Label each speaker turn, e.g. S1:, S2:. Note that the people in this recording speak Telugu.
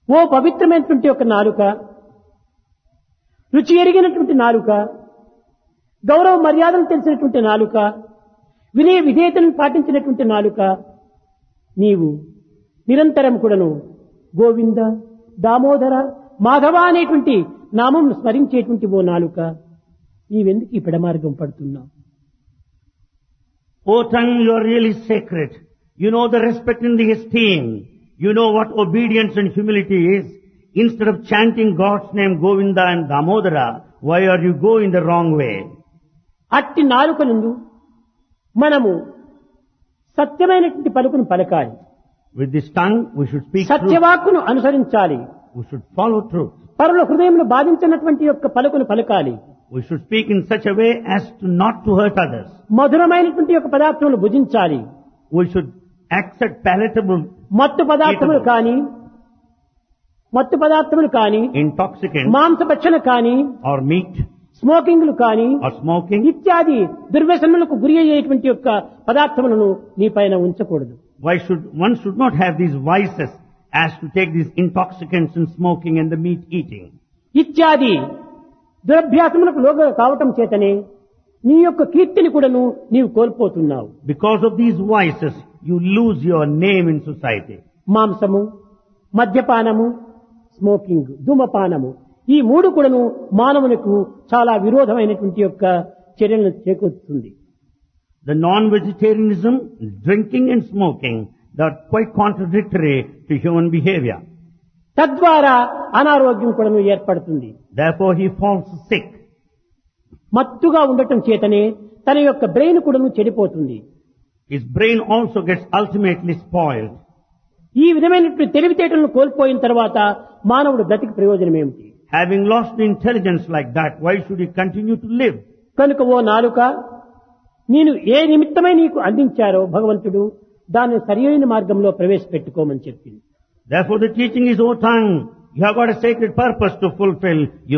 S1: ఓ పవిత్రమైనటువంటి ఒక నాలుక రుచి ఎరిగినటువంటి నాలుక గౌరవ మర్యాదలు తెలిసినటువంటి నాలుక వినయ విధేయతలను పాటించినటువంటి నాలుక నీవు నిరంతరం కూడాను గోవింద దామోదర మాధవ అనేటువంటి నామం స్మరించేటువంటి ఓ నాలుక నీవెందుకు ఈ పెడమార్గం పడుతున్నావు
S2: O tongue, you are really sacred. You know the respect and the esteem. You know what obedience and humility is. Instead of chanting God's name Govinda and Damodara, why are you going the wrong way?
S1: అట్టి నాలుక నుండి మనము సత్యమైనటువంటి పలుకును పలకాలి
S2: With this tongue, we should speak truth.
S1: సత్యవాక్కును అనుసరించాలి
S2: We should follow truth.
S1: పరుల హృదయంలో బాధించినటువంటి యొక్క పలుకును పలకాలి
S2: We should speak in such a way as to not to hurt others.
S1: మధురమైనటువంటి యొక్క పదార్థములు భుజించాలి
S2: We should accept palatable
S1: మత్తు పదార్థములు
S2: Eatable.
S1: కానీ మత్తు పదార్థములు కానీ
S2: intoxicants
S1: మాంసభక్షణ కానీ
S2: or meat
S1: స్మోకింగ్లు కానీ
S2: or smoking.
S1: ఇత్యాది దుర్వ్యసనములకు గురి అయ్యేటువంటి యొక్క పదార్థములను నీ పైన ఉంచకూడదు
S2: Why should, one should not have these vices as to take these intoxicants and smoking and the meat eating.
S1: ఇత్యాది దురభ్యాసములకు లోగ కావటం చేతనే నీ యొక్క కీర్తిని కూడాను నీవు కోల్పోతున్నావు
S2: Because of these vices, you lose your name in society.
S1: మాంసము మద్యపానము స్మోకింగ్ ధూమపానము ఈ మూడు కూడాను మానవునికి చాలా విరోధమైనటువంటి యొక్క చర్యలను చేకూరుతుంది
S2: The non-vegetarianism, drinking and smoking, they are quite contradictory to human behavior.
S1: తద్వారా అనారోగ్యం కూడాను ఏర్పడుతుంది
S2: Therefore he falls sick.
S1: మత్తుగా ఉండటం చేతనే తన యొక్క బ్రెయిన్ కూడాను చెడిపోతుంది
S2: His brain also gets ultimately spoiled.
S1: ఈ విధమైనటువంటి తెలివితేటలను కోల్పోయిన తర్వాత మానవుడు బ్రతికి ప్రయోజనం ఏమిటి
S2: Having lost the intelligence like that, why should he continue to live?
S1: కనుక ఓ నాలుక నేను ఏ నిమిత్తమై నీకు అందించారో భగవంతుడు దాన్ని సరియైన మార్గంలో ప్రవేశపెట్టుకోమని చెప్పింది
S2: Therefore the teaching is, O tongue, you have got a sacred purpose to fulfill. You